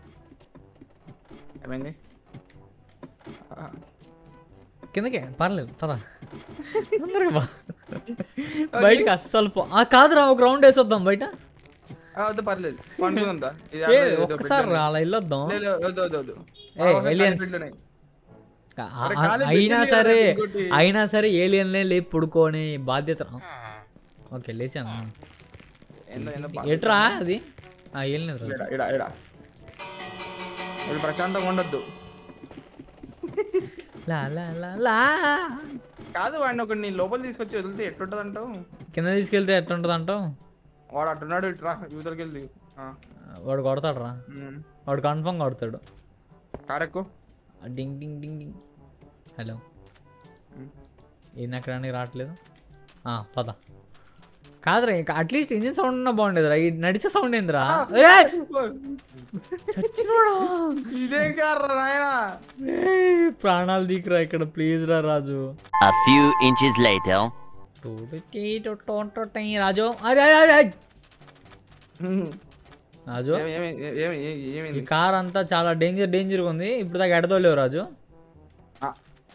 ఏమైంది ఆ, కిందకే పర్లేదు పద తొందరగా బా బయటకి అస్సలు పో ఆ, కాదురా ఒక రౌండ్ వేసొద్దాం బయట ఆ, వద్దు పర్లేదు పండుకుందా ఇది ఏ అర్థం- ఇది ఒక్కసారి పెట్టండి. రా, అలా వెళ్ళొద్దాం లేదు, లేదు, వద్దు వద్దు వద్దు ఏ, ఆ, ఒకసారి aliens. ఖాళీ బిల్లు ఉన్నాయి. ఆ- అరే, ఆ- ఖాళీ అయినా బిల్డింగ్ సరే కదా ఇంకోటి. అయినా సరే ఏలియన్లే లేపి పడుకోని బాధ్యత ఓకే లేచాను ఏందో ఏందో బా- ఎట్రా అది ఆ ఏలియన్ ఈడ, ఈడ, ఈడ. వీళ్ళు ప్రశాంతంగా ఉండొద్దు లా లా లా లా కాదు వాడిని ఒక నీ లోపల తీసుకొచ్చి వదిలితే ఎట్లుంటది అంటావు కింద తీసుకెళ్తే ఎట్లుంటుంది అంటావు వాడు అట్టున్నాడు ఇట్రా యూతలకి వెళ్ళి వాడు కొడతాడు రా వాడు కన్ఫర్మ్ కొడతాడు కారెక్కు ఆ డింగ్ డింగ్ డింగ్ డింగ్ హలో మ్. ఏంది ఎక్కడానికి రావట్లేదు ఆ, పద కాదురా ఇంకా అట్లీస్ట్ ఇంజిన్ సౌండ్ ఉన్నా బాగుండేదిరా ఈ నడిచే సౌండ్ ఏందిరా ఏయ్! చచ్చినోడా ఇదేం కార్రా నాయనా ఏయ్, ప్రాణాలు దీకురా ఇక్కడ ప్లీజ్ రా రాజు A few inches later. టూడుటీ టొట్టొట్టొట్టై రాజు అరే అరే, అరే, అరే. రాజు ఏమి- ఏమి- ఏమి- ఏమి- ఈ ఏమైంది కార్ అంతా చాలా డేంజర్ డేంజర్గా ఉంది ఇప్పుడు దాకా ఎడదోలేవు రాజు ఆ,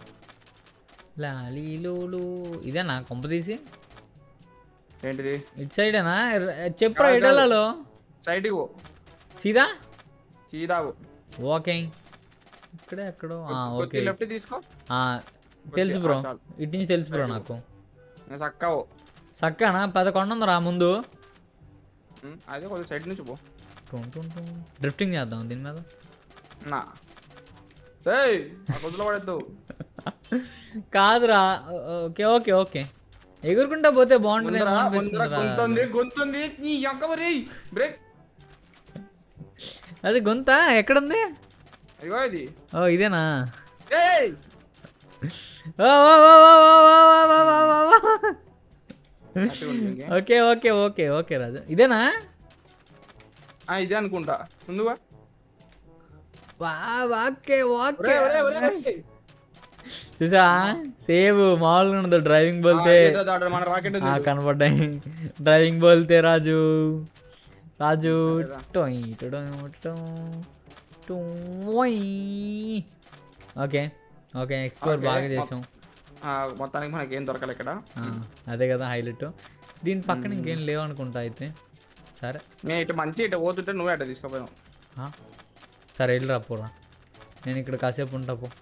లాలీలు ఇదేనా కొంప తీసి ఏంటిది ఇటు సైడేనా ఎర్ర- చెప్పురా కాదు, ఎడలలో సైడ్కి పో సీదా చీదావు ఓకే ఇక్కడే ఎక్కడో ఆ, ఓకే లెఫ్ట్ తీసుకో ఆ, తెలుసు బ్రో చాలు. ఇటు నుంచి తెలుసు బ్రో నాకు నేను చక్కావు చక్కనా పెద్ద కొండ ఉందిరా ముందు అదే కొద్దిగా సైడ్ నుంచి పో డ్రిఫ్టింగ్ చేద్దాం దీని మీద నా ఏయ్ ఆ కొద్దిలో పడద్దు కాదురా ఓకే ఓకే ఓకే ఎగురుకుంటా పోతే బాగుంటుంది ముందర ముందర గొంతుంది గొంతుంది నీ యొక్క మరి బ్రేక్ అది గొంత ఎక్కడుంది ఇగో ఇది ఓ ఇదేనా ఏయ్ ఓ, ఓ, ఓ, ఓ, ఓ, ఓ, ఓ, ఓ, ఓ, ఓ, ఓ. అట్టే ఉంది ఇంకే. Okay okay okay okay Raju ఇదేనా ఆ, ఇదే అనుకుంటా ముందుగా వా ఓకే ఓకే ఒరే, ఒరే, ఒరే, ఒరే. చూసా సేవ్ మామూలుగా ఉండదు డ్రైవింగ్ బోల్తే ఆ, ఏదో దాంట్లో మన రాకెట్ ఆ, కనపడ్డాయి డ్రైవింగ్ బోల్తే రాజు రాజు అదేరా. టొయ్ టొడొయ్ టొయ్ టొయ్. ఓకే ఓకే ఎక్స్ప్లోర్ ఓకే, బాగా మొ- చేసాం మొత్తానికి మనకి ఏం దొరకలే ఇక్కడ ఆ, అదే కదా హైలైట్ దీని పక్కన ఇంకేం లేవు అనుకుంటా అయితే సరే నేను ఇటు మంచి ఇటు పోతుంటే నువ్వే అట్ట తీసుకుపోయావు ఆ, సరే వెళ్ళిరా పోరా నేను ఇక్కడ కాసేపు ఉంటా పో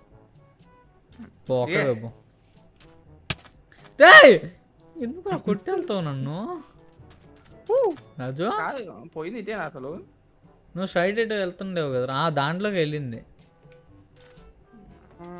పో ఒక్కడే పో రేయ్! ఎందుకు అలా కొట్టేళ్తావు నన్ను రాజు కాదు పోయింది ఇదేనా అసలు నువ్వు స్ట్రైట్ ఎటు వెళ్తుండేవు కదా ఆ దాంట్లోకి వెళ్ళింది ఆ.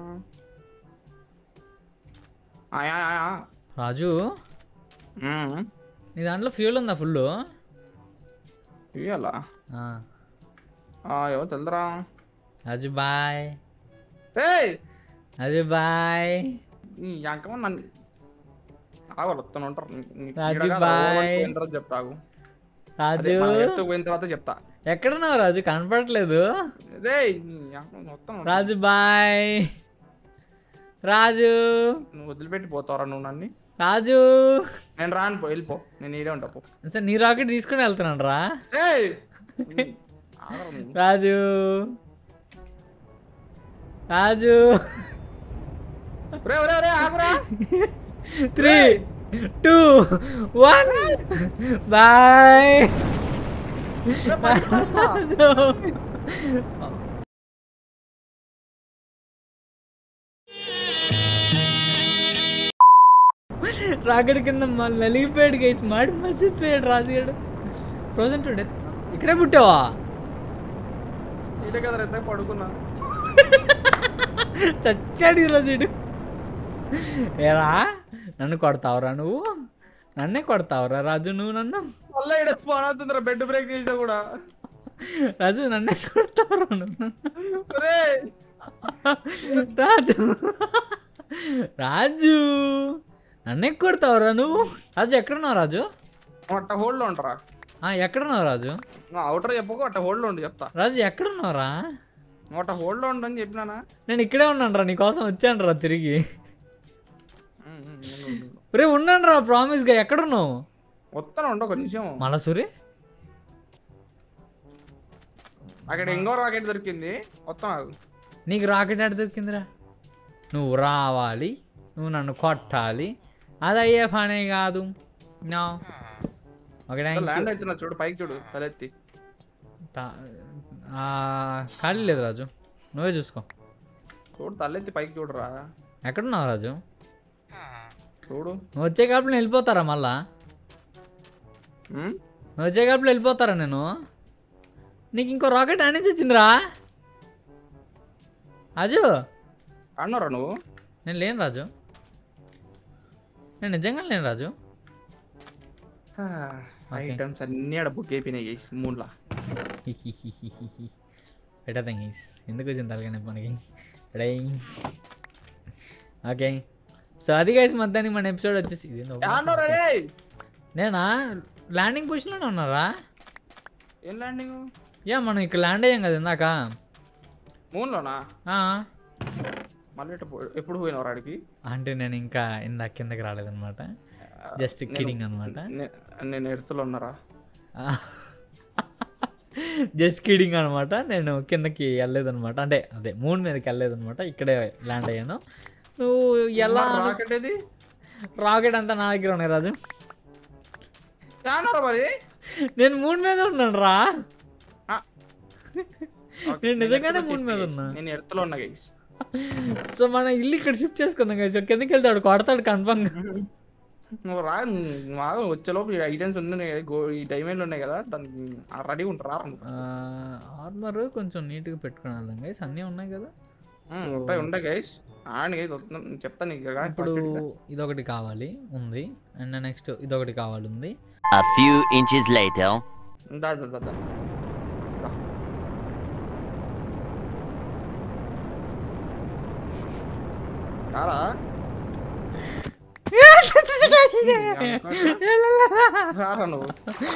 ఆ, ఆ, ఆ, ఆ. రాజు మ్మ్. నీ దాంట్లో ఫ్యూల్ ఉందా ఫుల్ ఇయ్యాలా ఏమో తెలుదురా రాజు బాయ్ ఏయ్ రాజు బాయ్ ఈ అంకమ్మ నన్ను ఆగలు వస్తాను ఉంటారు నీ- నీ రాజు ఈడ కాదు, బాయ్. ఓవర్ పోయిన తర్వాత చెప్తాగు అదే రాజు మన ఎత్తు పోయిన తర్వాత చెప్తా ఎక్కడున్నావు రాజు కనపడట్లేదు రేయ్ నీ అంకమ్మ మొత్తం రాజు బాయ్ రాజు నువ్వు వదిలిపెట్టి పోతావరా నువ్వు నన్ను రాజు నేను రాను పో వెళ్ళిపో నేను ఈడే ఉంటా పో సరే నీ రాకెట్ తీసుకుని వెళ్తున్నాను రా ఏయ్ ఆగరా నువ్వు. రాజు రాజు ఒరే ఒరే ఒరే ఆగురా three two one bye Raju rocket కింద మళ్ళీ నలిగిపోయాడు గైస్ మాడి మసిపోయాడు రాజుగాడు ఫ్రోజన్ టు డెత్ ఇక్కడే పుట్టావా ఈడే కదా ఎంత పడుకున్నా చచ్చాడు ఈరోజు ఇడు ఏరా నన్ను కొడతావురా నువ్వు నన్నే కొడతావురా రాజు నువ్వు నన్ను మళ్ళీ ఈడ స్పాన్ అవుతుందిరా బెడ్ బ్రేక్ చేసినా కూడా రాజు నన్నే కొడతావురా నువ్వు ఒరే రాజు రాజు నన్నే కొడతావురా నువ్వు రాజు ఎక్కడున్నావు రాజు అట్ట హోల్డ్ లో ఉంటారా ఆ, ఎక్కడున్నావు రాజు అవుటర్ చెప్పకు అట్ట హోల్డ్ లో ఉండు చెప్తా రాజు ఎక్కడున్నావురా నువ్వు అట్ట హోల్డ్ లో ఉండని చెప్పినానా నేను ఇక్కడే ఉన్నాను రా నీకోసం వచ్చాను రా తిరిగి ఉమ్, ఉమ్, ఉండు, ఉండు, ఉండు. రే ఉన్నాను రా ప్రామిస్గా ఎక్కడున్నావు వస్తాను ఉండు ఒక నిమిషం మళ్ళా సూరి అక్కడ ఇంకో రాకెట్ దొరికింది మొత్తం ఆగు నీకు రాకెట్ ఎడ దొరికిందిరా నువ్వు రావాలి నువ్వు నన్ను కొట్టాలి అది అయ్యే పనే కాదు నా ఓకే థ్యాంక్ ల్యాండ్ అవుతున్నా చూడు పైకి చూడు తలెత్తి ఖాళీ లేదు రాజు నువ్వే చూసుకో చూడు తలెత్తి పైకి చూడురా ఎక్కడున్నావు రాజు చూడు నువ్వు వచ్చే కాపులో వెళ్ళిపోతారా మళ్ళా ఉమ్, నువ్వు వచ్చే కాపులో వెళ్ళిపోతారా నేను నీకు ఇంకో రాకెట్ అనేది వచ్చిందిరా రాజు అన్నారా నువ్వు నేను లేను రాజు నేను నిజంగా లేను రాజు ఐటమ్స్ అన్ని ఆడ బుక్ అయిపోయినాయి గైస్ మూడ్లా బెటర్ థింగ్ ఈస్ ఎందుకు వచ్చింది తలకాయ మనకి ఓకే సో అది గైస్ మొత్తానికి మన ఎపిసోడ్ వచ్చేసి ఇదేందో అన్నారా రే నేనా ల్యాండింగ్ పొజిషన్లోనే ఉన్నారా ఏం ల్యాండింగ్ యా మనం ఇక్కడ ల్యాండ్ అయ్యాం కదా ఇందాక మూన్లోనా ఆ. మళ్ళీ ఎటు పో- ఎప్పుడు పోయినావు ఆడికి అంటే నేను ఇంకా ఇందాక కిందకి రాలేదన్నమాట జస్ట్ కిడింగ్ అనమాట నే- నేను ఎడుతులో ఉన్నారా జస్ట్ కిడింగ్ అనమాట నేను కిందకి వెళ్ళలేదన్నమాట అంటే అదే మూన్ మీదకి వెళ్ళలేదన్నమాట ఇక్కడే ల్యాండ్ అయ్యాను నువ్వు ఎలా రాకెట్ ఏది రాకెట్ అంతా నా దగ్గర ఉన్నాయి రాజు అన్నారా మరి నేను మూన్ మీద ఉన్నాను రా ఆ. నేను నిజంగానే ఎత్తులో మూన్ మీద చేసి- ఉన్నా నేను ఎడుతులో ఉన్నా గైస్ సో మన ఇల్లు ఇక్కడ షిఫ్ట్ చేసుకుందాం కదా కిందకి వెళ్తాడు కొడతాడు కన్ఫర్మ్ నువ్వు రా నువ్వు ఆగు, వచ్చేలోపు ఈ ఐటమ్స్ ఉన్నాయి కదా, గో- ఈ డైమండ్లు ఉన్నాయి కదా దానికి రెడీ ఉంటారా ఆర్మర్ కొంచెం నీట్గా పెట్టుకుని వెళ్దాం గైస్ అన్నీ ఉన్నాయి కదా ఉంటాయి ఉంటాయి గైస్ ఆడి గైస్ చెప్తా నీకు ఇక్కడ ఇప్పుడు ఇదొకటి కావాలి ఉంది అండ్ నెక్స్ట్ ఇదొకటి కావాలి ఉంది A few inches later. దా, దా, దా, దా. దా. రారా రారా నువ్వు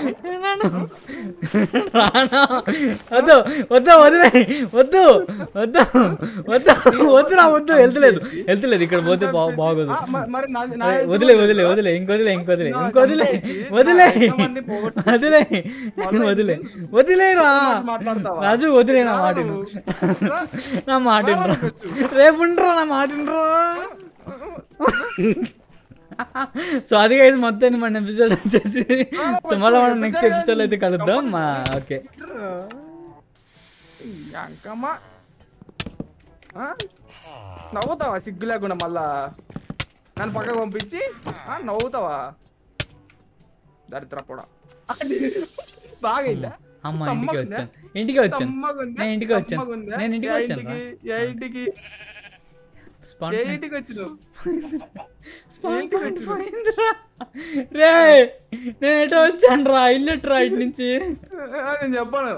రానా వద్దు వద్దు వదిలే వద్దు వద్దు వద్దు వద్దురా వద్దు వెళ్తలేదు వెళ్తలేదు ఇక్కడ పోతే బా- బాగోదు ఆ, మ- మరి నా- నా అరే, ఎదురు వదిలే ఉంది. వదిలే వదిలే ఇంకొదిలే ఇంకొదిలే నా ఇంకొదిలే చంపేసి, వదిలే నా యజమాన్ని పోగొట్టు. వదిలే మళ్ళా వదిలే వదిలేరా మాట్లాడతావా? రాజు వదిలే నా రారా మాట నువ్వు. విను. రా. నా మాట రారా వినరా నువ్వు. రేపు ఉండరా నా మాట వినరా సో అది గైస్ మొత్తాన్ని మన ఎపిసోడ్ వచ్చేసి సో మళ్ళీ మనం నెక్స్ట్ ఎపిసోడ్ అయితే కలుద్దాం మా ఓకే అంకమ్మ ఆ? నవ్వుతావా సిగ్గు లేకుండా మళ్ళా నన్ను పక్కకు పంపించి ఆ, నవ్వుతావా దరిద్ర కూడా బాగా ఇల్లా అమ్మ ఇంటికి సమ్మగుందా? వచ్చాను ఇంటికి వచ్చాను సమ్మగుందా? నేను ఇంటికి వచ్చాను సమ్మగుందా? నేను ఇంటికి ఏ వచ్చాను రా. ఇంటికి? ఏ ఇంటికి ఏ Spontaneous. ఇంటికి వచ్చినావు Spontaneous పోయిందిరా. రే నేను ఎటో వచ్చాను రా ఇల్లు రా ఇటు నుంచి ఆ, నేను చెప్పాను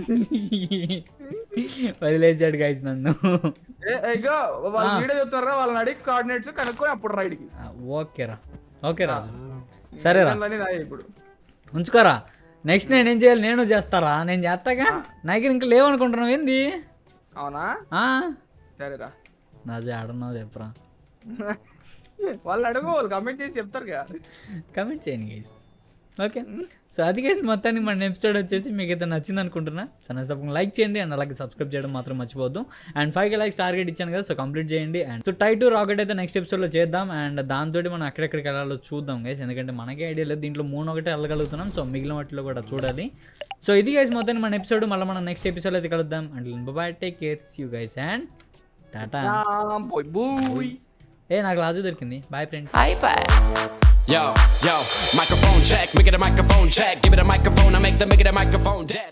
వదిలేసాడు గైస్ నన్ను ఏ, ఏ, ఇగో వాళ్ళు ఆ. వీడియో చెప్తారా వాళ్ళని అడిగి కోఆర్డినేట్స్ కనుక్కొని అప్పుడు రైడ్కి ఆ, ఓకేరా ఓకే రాజు సరేరా నాయ ఇప్పుడు ఉంచుకోరా నెక్స్ట్ నేనేం చేయాలి నేను చేస్తారా నేను చేస్తాగా నాకు ఇంకా లేవనుకుంటున్నావు ఏంది అవునా ఆ? సరేరా రాజు ఆడున్నావు చెప్పరా వాళ్ళు అడుగు వాళ్ళు కమెంట్ చేసి చెప్తారు కదా కమెంట్ చేయండి గైస్ ఓకే సో అది గైస్ మొత్తానికి మన ఎపిసోడ్ వచ్చేసి మీకు అయితే నచ్చింది అనుకుంటున్నా సో నేను తప్పకుండా లైక్ చేయండి అండ్ అలాగే సబ్స్క్రైబ్ చేయడం మాత్రం మర్చిపోద్దు అండ్ ఫైవ్ లైక్స్ టార్గెట్ ఇచ్చాను కదా సో కంప్లీట్ చేయండి and so tier two rocket అయితే నెక్స్ట్ ఎపిసోడ్లో చేద్దాం అండ్ దాంతో మనం ఎక్కడెక్కడికి వెళ్ళాలో చూద్దాం గైస్ ఎందుకంటే మనకే ఐడియా లేదు దీంట్లో మూడు ఒకటే వెళ్ళగలుగుతున్నాం సో మిగిలిన వాటిలో కూడా చూడాలి సో ఇది గైస్ మొత్తానికి మన ఎపిసోడ్ మళ్ళీ మనం నెక్స్ట్ ఎపిసోడ్ అయితే కలుద్దాం and bye take care you guys and tata పోయి బూయ్ ఏ నాకు రాజు దొరికింది bye friends Yo, yo, microphone check, make it a microphone check. Give it a microphone, I make the make it a microphone dead.